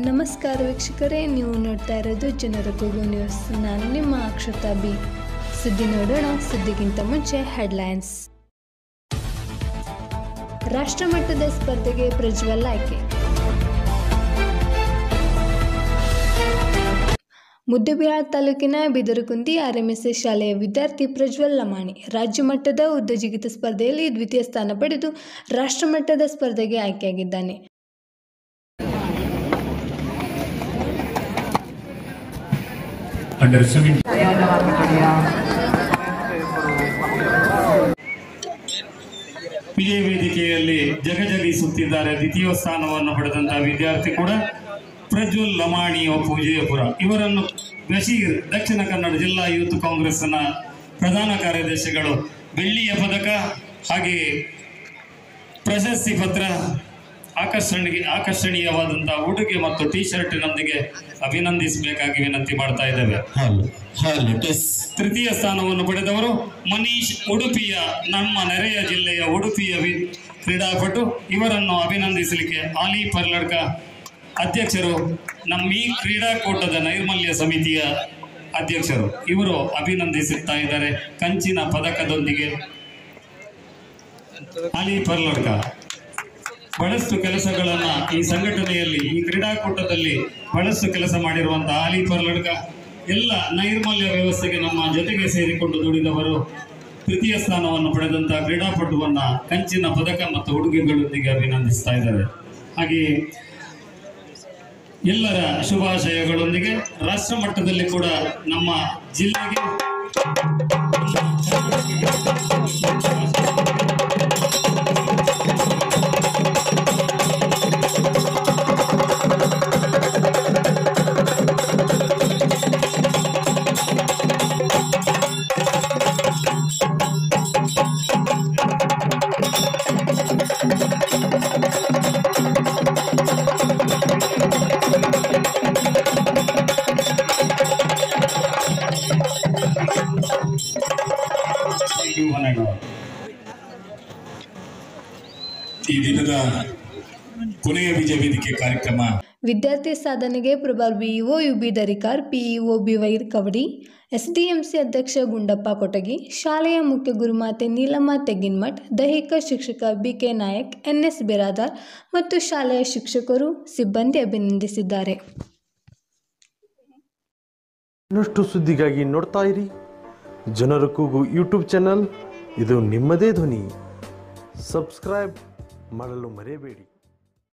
ನಮಸ್ಕಾರ ವೀಕ್ಷಕರೇ ನೀವು ನೋಡ್ತಾ ಇರೋದು ಜನರ ಕೂಗು ನ್ಯೂಸ್ ನಾನು ನಿಮ್ಮ ಅಕ್ಷತಾ ಬಿ ಸುದ್ದಿ ನೋಡೋಣ ಸುದ್ದಿಗಿಂತ ಮುಂಚೆ ಹೆಡ್ಲೈನ್ಸ್ ರಾಷ್ಟ್ರಮಟ್ಟದ ಸ್ಪರ್ಧೆಗೆ ಪ್ರಜ್ವಲ್ ಆಯ್ಕೆ ಮುದ್ದೇಬಿಹಾಳ್ ತಾಲೂಕಿನ ಬಿದರಕುಂದಿ ಆರ್ಎಂಎಸ್ಎಸ್ ಶಾಲೆಯ ವಿದ್ಯಾರ್ಥಿ ಪ್ರಜ್ವಲ್ ಲಮಾಣಿ ರಾಜ್ಯ ಮಟ್ಟದ ಉದ್ದ ಜಿಗಿತ ಸ್ಪರ್ಧೆಯಲ್ಲಿ ದ್ವಿತೀಯ ಸ್ಥಾನ ಪಡೆದು ರಾಷ್ಟ್ರಮಟ್ಟದ ಸ್ಪರ್ಧೆಗೆ ಆಯ್ಕೆಯಾಗಿದ್ದಾನೆ under 17 ವಿಜಯ ವೇದಿಕೆಯಲ್ಲಿ ಜಗಜಗಿಸುತ್ತಿದ್ದಾರೆ ದ್ವಿತೀಯ ಸ್ಥಾನವನ್ನು ಪಡೆದಂತಹ ವಿದ್ಯಾರ್ಥಿ ಕೂಡ ಪ್ರಜ್ವಲ್ ಲಮಾಣಿ ಒಪ್ಪು ವಿಜಯಪುರ ಇವರನ್ನು ಬಶೀರ್ ದಕ್ಷಿಣ ಕನ್ನಡ ಜಿಲ್ಲಾ ಯೂತ್ ಕಾಂಗ್ರೆಸ್ನ ಪ್ರಧಾನ ಕಾರ್ಯದರ್ಶಿಗಳು ಬೆಳ್ಳಿಯ ಪದಕ ಹಾಗೆಯೇ ಪ್ರಶಸ್ತಿ ಪತ್ರ ಆಕರ್ಷಣೆಗೆ ಆಕರ್ಷಣೀಯವಾದಂತಹ ಉಡುಗೆ ಮತ್ತು ಟಿ ಶರ್ಟಿನೊಂದಿಗೆ ಅಭಿನಂದಿಸಬೇಕಾಗಿ ವಿನಂತಿ ಮಾಡ್ತಾ ಇದ್ದೇವೆ ಹಲೋ ಹಲೋ ಟೆಸ್ ತೃತೀಯ ಸ್ಥಾನವನ್ನು ಪಡೆದವರು ಮನೀಶ್ ಉಡುಪಿಯ ನಮ್ಮ ನೆರೆಯ ಜಿಲ್ಲೆಯ ಉಡುಪಿಯ ವಿ ಕ್ರೀಡಾಪಟು ಇವರನ್ನು ಅಭಿನಂದಿಸಲಿಕ್ಕೆ ಆಲಿ ಪರ್ಲಡ್ಕ ಅಧ್ಯಕ್ಷರು ನಮ್ಮ ಈ ಕ್ರೀಡಾಕೂಟದ ನೈರ್ಮಲ್ಯ ಸಮಿತಿಯ ಅಧ್ಯಕ್ಷರು ಇವರು ಅಭಿನಂದಿಸುತ್ತಾ ಇದ್ದಾರೆ ಕಂಚಿನ ಪದಕದೊಂದಿಗೆ ಆಲಿ ಪರ್ಲಡ್ಕ ಬಹಳಷ್ಟು ಕೆಲಸಗಳನ್ನ ಈ ಸಂಘಟನೆಯಲ್ಲಿ ಈ ಕ್ರೀಡಾಕೂಟದಲ್ಲಿ ಬಹಳಷ್ಟು ಕೆಲಸ ಮಾಡಿರುವಂತಹ ಆಲಿ ಪರ್ಲಡ್ಕ ಎಲ್ಲ ನೈರ್ಮಲ್ಯ ವ್ಯವಸ್ಥೆಗೆ ನಮ್ಮ ಜೊತೆಗೆ ಸೇರಿಕೊಂಡು ದುಡಿದವರು ತೃತೀಯ ಸ್ಥಾನವನ್ನು ಪಡೆದಂತಹ ಕ್ರೀಡಾಪಟುವನ್ನ ಕಂಚಿನ ಪದಕ ಮತ್ತು ಉಡುಗೆಗಳೊಂದಿಗೆ ಅಭಿನಂದಿಸ್ತಾ ಇದ್ದಾರೆ ಹಾಗೆಯೇ ಎಲ್ಲರ ಶುಭಾಶಯಗಳೊಂದಿಗೆ ರಾಷ್ಟ್ರ ಮಟ್ಟದಲ್ಲಿ ಕೂಡ ನಮ್ಮ ಜಿಲ್ಲೆಗೆ ಮನೆಗಳು ಈ ದಿನದ ಕೊನೆಯ ವಿಜಯ ವೇದಿಕೆ ಕಾರ್ಯಕ್ರಮ ವಿದ್ಯಾರ್ಥಿ ಸಾಧನೆಗೆ ಪ್ರಭಾರ್ BEO U B Darikar PEO B Vair Kavadi SDMC ಅಧ್ಯಕ್ಷ ಗುಂಡಪ್ಪ ಕೊಟಗಿ ಶಾಲೆಯ ಮುಖ್ಯ ಗುರುಮಾತೆ ನೀಲಮ್ಮ ತೆಗ್ಗಿನಮಠ್ ದೈಹಿಕ ಶಿಕ್ಷಕ B K Nayak NS Biradar ಮತ್ತು ಶಾಲೆಯ ಶಿಕ್ಷಕರು ಸಿಬ್ಬಂದಿ ಅಭಿನಂದಿಸಿದ್ದಾರೆ ಇನ್ನಷ್ಟು ಸುದ್ದಿಗಾಗಿ ನೋಡ್ತಾ ಇರಿ ಜನರ ಕೂಗು ಯೂಟ್ಯೂಬ್ ಚಾನಲ್ ಇದು ನಿಮ್ಮದೇ ಧ್ವನಿ ಸಬ್ಸ್ಕ್ರೈಬ್ ಮಾಡಲು ಮರೆಯಬೇಡಿ